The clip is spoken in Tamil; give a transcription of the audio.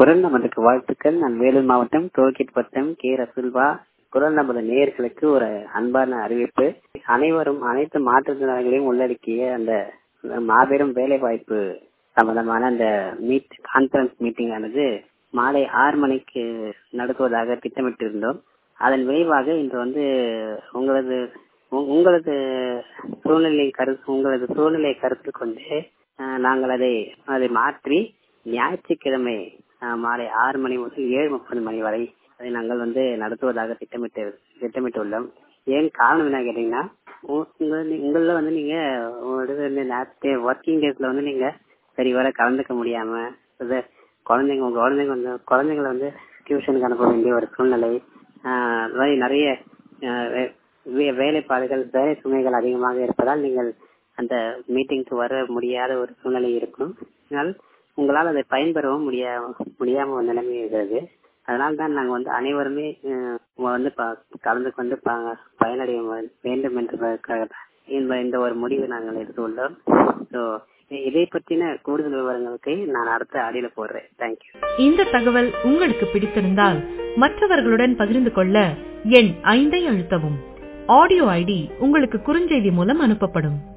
குரல் நமதுக்கு வாழ்த்துக்கள் நான் வேலூர் மாவட்டம் டோல்கேட் பட்டம் கே ரசுல்வா குரல் நமது நேயர்களுக்கு ஒரு அன்பான அறிவிப்பு அனைவரும் அனைத்து மாற்றுத்திறனாளிகளையும் உள்ளடக்கிய அந்த மாபெரும் வேலை வாய்ப்பு சம்பந்தமான அந்த மீட் கான்பரன்ஸ் மீட்டிங் ஆனது மாலை ஆறு மணிக்கு நடத்துவதாக திட்டமிட்டிருந்தோம் அதன் விளைவாக இன்று வந்து உங்களது உங்களது சூழ்நிலை கரு உங்களது சூழ்நிலை கருத்தில் கொண்டு நாங்கள் அதை அதை மாற்றி ஞாயிற்றுக்கிழமை மாலை ஆறு மணி முதல் ஏழு முப்பது மணி வரை அதை நாங்கள் வந்து நடத்துவதாக திட்டமிட்டு திட்டமிட்டுள்ளோம் ஏன் காரணம் என்ன கேட்டீங்கன்னா உங்கள வந்து நீங்க ஒர்க்கிங் டேஸ்ல வந்து நீங்க சரி வர கலந்துக்க முடியாம குழந்தைங்க உங்க குழந்தைங்க வந்து குழந்தைங்களை வந்து டியூஷனுக்கு அனுப்ப வேண்டிய ஒரு சூழ்நிலை மாதிரி நிறைய வேலைப்பாடுகள் வேலை சுமைகள் அதிகமாக இருப்பதால் நீங்கள் அந்த மீட்டிங்க்கு வர முடியாத ஒரு சூழ்நிலை இருக்கும் அதனால் உங்களால் அதை பயன்பெறவும் முடியா முடியாம ஒரு நிலைமை இருக்கிறது அதனால தான் நாங்கள் வந்து அனைவருமே வந்து கலந்து கொண்டு பயனடைய வேண்டும் என்பதற்காக இந்த இந்த ஒரு முடிவு நாங்கள் எடுத்துள்ளோம் ஸோ இதை பற்றின கூடுதல் விவரங்களுக்கு நான் அடுத்த ஆடியில போடுறேன் தேங்க்யூ இந்த தகவல் உங்களுக்கு பிடித்திருந்தால் மற்றவர்களுடன் பகிர்ந்து கொள்ள எண் ஐந்தை அழுத்தவும் ஆடியோ ஐடி உங்களுக்கு குறுஞ்செய்தி மூலம் அனுப்பப்படும்